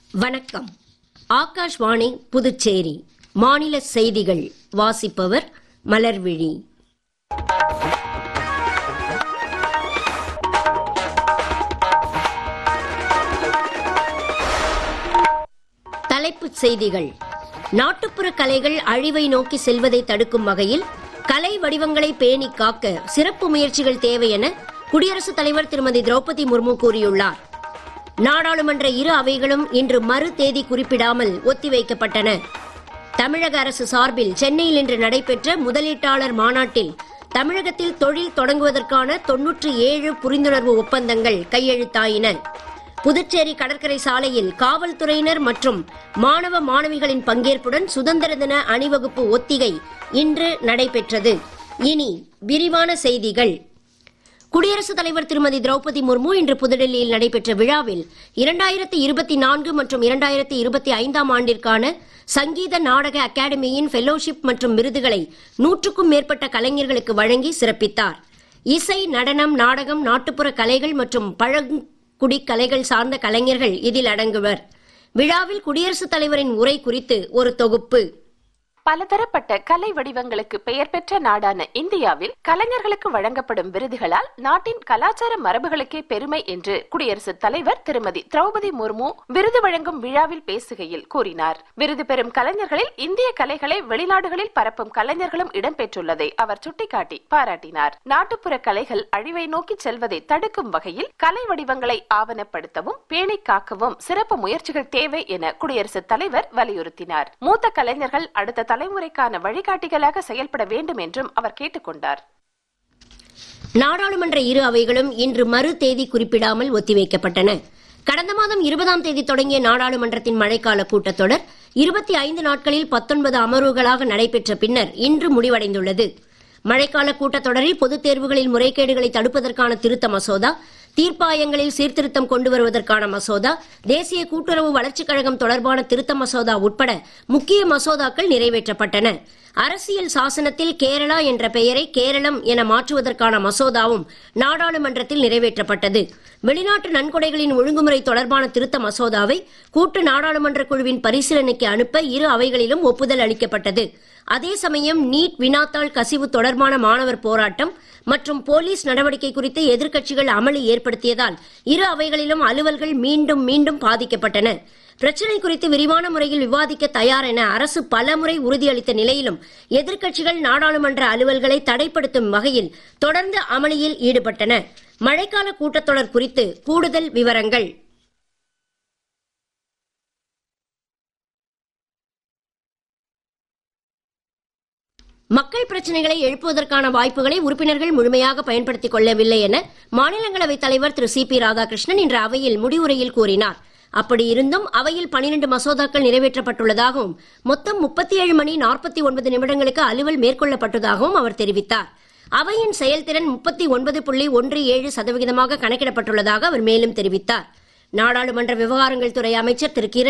வணக்கம் ஆகாஷ்வாணி புதுச்சேரி மாநில செய்திகள் வாசிப்பவர் மலர்விழி தலைப்புச் செய்திகள் நாட்டுப்புற கலைகள் அழிவை நோக்கி செல்வதை தடுக்கும் வகையில் கலை வடிவங்களை பேணி காக்க சிறப்பு முயற்சிகள் தேவை என குடியரசுத் தலைவர் திருமதி திரௌபதி முர்மு கூறியுள்ளார் நாடாளுமன்ற இரு அவைகளும் இன்று மறு தேதி குறிப்பிடாமல் ஒத்திவைக்கப்பட்டன தமிழக அரசு சார்பில் சென்னையில் இன்று நடைபெற்ற முதலீட்டாளர் மாநாட்டில் தமிழகத்தில் தொழில் தொடங்குவதற்கான தொன்னூற்றி ஏழு புரிந்துணர்வு ஒப்பந்தங்கள் கையெழுத்தாயின புதுச்சேரி கடற்கரை சாலையில் காவல்துறையினர் மற்றும் மாணவ மாணவிகளின் பங்கேற்புடன் சுதந்திர தின அணிவகுப்பு ஒத்திகை இன்று நடைபெற்றது இனி விரிவான செய்திகள் குடியரசுத் தலைவர் திருமதி திரௌபதி முர்மு இன்று புதுடெல்லியில் நடைபெற்ற விழாவில் இரண்டாயிரத்தி இருபத்தி நான்கு மற்றும் இரண்டாயிரத்தி இருபத்தி ஐந்தாம் ஆண்டிற்கான சங்கீத நாடக அகாடமியின் ஃபெலோஷிப் மற்றும் விருதுகளை நூற்றுக்கும் மேற்பட்ட கலைஞர்களுக்கு வழங்கி சிறப்பித்தார் இசை நடனம் நாடகம் நாட்டுப்புற கலைகள் மற்றும் பழங்குடி கலைகள் சார்ந்த கலைஞர்கள் இதில் அடங்குவர் விழாவில் குடியரசுத் தலைவரின் உரை குறித்து ஒரு தொகுப்பு பலதரப்பட்ட கலை வடிவங்களுக்கு பெயர் பெற்ற நாடான இந்தியாவில் கலைஞர்களுக்கு வழங்கப்படும் விருதுகளால் நாட்டின் கலாச்சார மரபுகளுக்கே பெருமை என்று குடியரசுத் தலைவர் திருமதி திரௌபதி முர்மு விருது வழங்கும் விழாவில் பேசுகையில் கூறினார் விருது பெறும் கலைஞர்களில் இந்திய கலைகளை வெளிநாடுகளில் பரப்பும் கலைஞர்களும் இடம்பெற்றுள்ளதை அவர் சுட்டிக்காட்டி பாராட்டினார் நாட்டுப்புற கலைகள் அழிவை நோக்கி செல்வதை தடுக்கும் வகையில் கலை வடிவங்களை ஆவணப்படுத்தவும் பேணி காக்கவும் சிறப்பு முயற்சிகள் தேவை என குடியரசுத் தலைவர் வலியுறுத்தினார் மூத்த கலைஞர்கள் அடுத்த தலைமுறைக்கான வழிகாட்டிகளாக செயல்பட வேண்டும் என்றும் அவர் கேட்டுக்கொண்டார் நாடாளுமன்ற இரு அவைகளும் இன்று மறு தேதி குறிப்பிடாமல் ஒத்திவைக்கப்பட்டன கடந்த மாதம் இருபதாம் தேதி தொடங்கிய நாடாளுமன்றத்தின் மழைக்கால கூட்டத்தொடர் இருபத்தி ஐந்து நாட்களில் பத்தொன்பது அமர்வுகளாக நடைபெற்ற பின்னர் இன்று முடிவடைந்துள்ளது மழைக்கால கூட்டத்தொடரில் பொதுத் தேர்வுகளில் முறைகேடுகளை தடுப்பதற்கான திருத்த மசோதா தீர்ப்பாயங்களில் சீர்திருத்தம் கொண்டு வருவதற்கான மசோதா தேசிய கூட்டுறவு வளர்ச்சிக் கழகம் தொடர்பான திருத்த மசோதா உட்பட முக்கிய மசோதாக்கள் நிறைவேற்றப்பட்டன அரசியல் சாசனத்தில் கேரளா என்ற பெயரை கேரளம் என மாற்றுவதற்கான மசோதாவும் நாடாளுமன்றத்தில் நிறைவேற்றப்பட்டது வெளிநாட்டு நன்கொடைகளின் ஒழுங்குமுறை தொடர்பான திருத்த மசோதாவை கூட்டு நாடாளுமன்ற குழுவின் பரிசீலனைக்கு அனுப்ப இரு அவைகளிலும் ஒப்புதல் அளிக்கப்பட்டது அதே சமயம் நீட் வினாத்தாள் கசிவு தொடர்பான மாணவர் போராட்டம் மற்றும் போலீஸ் நடவடிக்கை குறித்து எதிர்க்கட்சிகள் அமளி ஏற்படுத்தியதால் இரு அவைகளிலும் அலுவல்கள் மீண்டும் மீண்டும் பாதிக்கப்பட்டன பிரச்சினை குறித்து விரிவான முறையில் விவாதிக்க தயார் என அரசு பலமுறை உறுதியளித்த நிலையிலும் எதிர்க்கட்சிகள் நாடாளுமன்ற அலுவல்களை தடைப்படுத்தும் வகையில் தொடர்ந்து அமளியில் ஈடுபட்டன மழைக்கால கூட்டத்தொடர் குறித்து கூடுதல் விவரங்கள் மக்கள் பிரச்சனைகளை எழுப்புவதற்கான வாய்ப்புகளை உறுப்பினர்கள் முழுமையாக பயன்படுத்திக் கொள்ளவில்லை என மாநிலங்களவைத் தலைவர் திரு சி பி ராதாகிருஷ்ணன் இன்று அவையில் முடிவுரையில் கூறினார் அப்படி இருந்தும் அவையில் பனிரெண்டு மசோதாக்கள் நிறைவேற்றப்பட்டுள்ளதாகவும் மொத்தம் முப்பத்தி ஏழு மணி நாற்பத்தி ஒன்பது நிமிடங்களுக்கு அலுவல் மேற்கொள்ளப்பட்டதாகவும் அவர் தெரிவித்தார் அவையின் செயல்திறன் முப்பத்தி ஒன்பது புள்ளி ஒன்று ஏழு சதவிகிதமாக கணக்கிடப்பட்டுள்ளதாக அவர் மேலும் தெரிவித்தார் நாடாளுமன்ற விவகாரங்கள் துறை அமைச்சர் திரு கிரண்